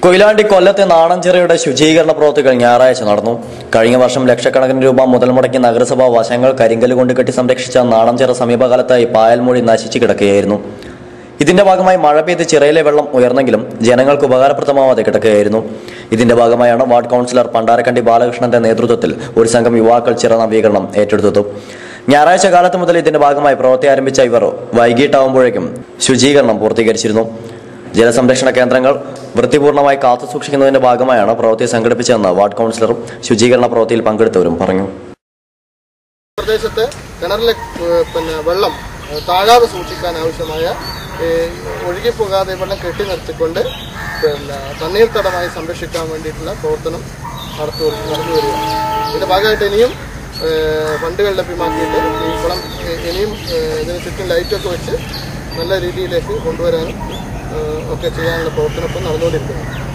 കൊയിലാണ്ടി കൊല്ലത്തെ നാണഞ്ചിറയുടെ ശുചീകരണ പ്രവൃത്തികൾ ഞായറാഴ്ച നടന്നു കഴിഞ്ഞ വർഷം ലക്ഷക്കണക്കിന് രൂപ മുതൽ മുടക്കി നഗരസഭ വശങ്ങൾ കരിങ്കല് കൊണ്ട് കെട്ടി സംരക്ഷിച്ച നാണഞ്ചിറ സമീപകാലത്തായി പായൽമൂടി നശിച്ചു കിടക്കുകയായിരുന്നു ഇതിന്റെ ഭാഗമായി മഴ പെയ്ത് ചിറയിലെ വെള്ളം ഉയർന്നെങ്കിലും ജനങ്ങൾക്ക് ഉപകാരപ്രദമാവാതെ കിടക്കുകയായിരുന്നു ഇതിന്റെ ഭാഗമായാണ് വാർഡ് കൗൺസിലർ പണ്ടാരക്കണ്ടി ബാലകൃഷ്ണന്റെ നേതൃത്വത്തിൽ ഒരു സംഘം യുവാക്കൾ ചിറ നവീകരണം ഏറ്റെടുത്തത് ഞായറാഴ്ച കാലത്ത് മുതൽ ഇതിന്റെ ഭാഗമായി പ്രവൃത്തി ആരംഭിച്ച ഇവർ വൈകിട്ടാവുമ്പോഴേക്കും ശുചീകരണം പൂർത്തീകരിച്ചിരുന്നു ജലസംരക്ഷണ കേന്ദ്രങ്ങൾ വൃത്തിപൂർണ്ണമായി കാത്തു സൂക്ഷിക്കുന്നതിന്റെ ഭാഗമായാണ് പ്രവൃത്തി സംഘടിപ്പിച്ചതെന്ന് വാർഡ് കൗൺസിലറും ശുചീകരണ പ്രവൃത്തിയിൽ പങ്കെടുത്തവരും പറഞ്ഞു പ്രദേശത്ത് കിണറിലെ ഏഹ്, പിന്നെ വെള്ളം ഏഹ്, താഴാതെ സൂക്ഷിക്കാൻ ആവശ്യമായ ഏഹ്, ഒഴുകിപ്പോകാതെ വെള്ളം കെട്ടി നിർത്തിക്കൊണ്ട് പിന്നെ തണ്ണീർത്തടമായി സംരക്ഷിക്കാൻ വേണ്ടിയിട്ടുള്ള പ്രവർത്തനം നടത്തി വരു- നടന്നു വരികയാണ് ഇതിന്റെ ഭാഗമായിട്ട് ഇനിയും ഏഹ്, ഫണ്ടുകൾ ലഭ്യമാക്കിയിട്ട് ഈ കുളം ഏഹ്, ഇനിയും ഏഹ്, ഇതിന് ചുറ്റും ലൈറ്റൊക്കെ വെച്ച് നല്ല രീതിയിലേക്ക് കൊണ്ടുവരാനും ഏഹ്, ഒക്കെ ചെയ്യാനുള്ള പ്രവർത്തനം ഇപ്പം നടന്നുകൊണ്ടിരിക്കുന്നു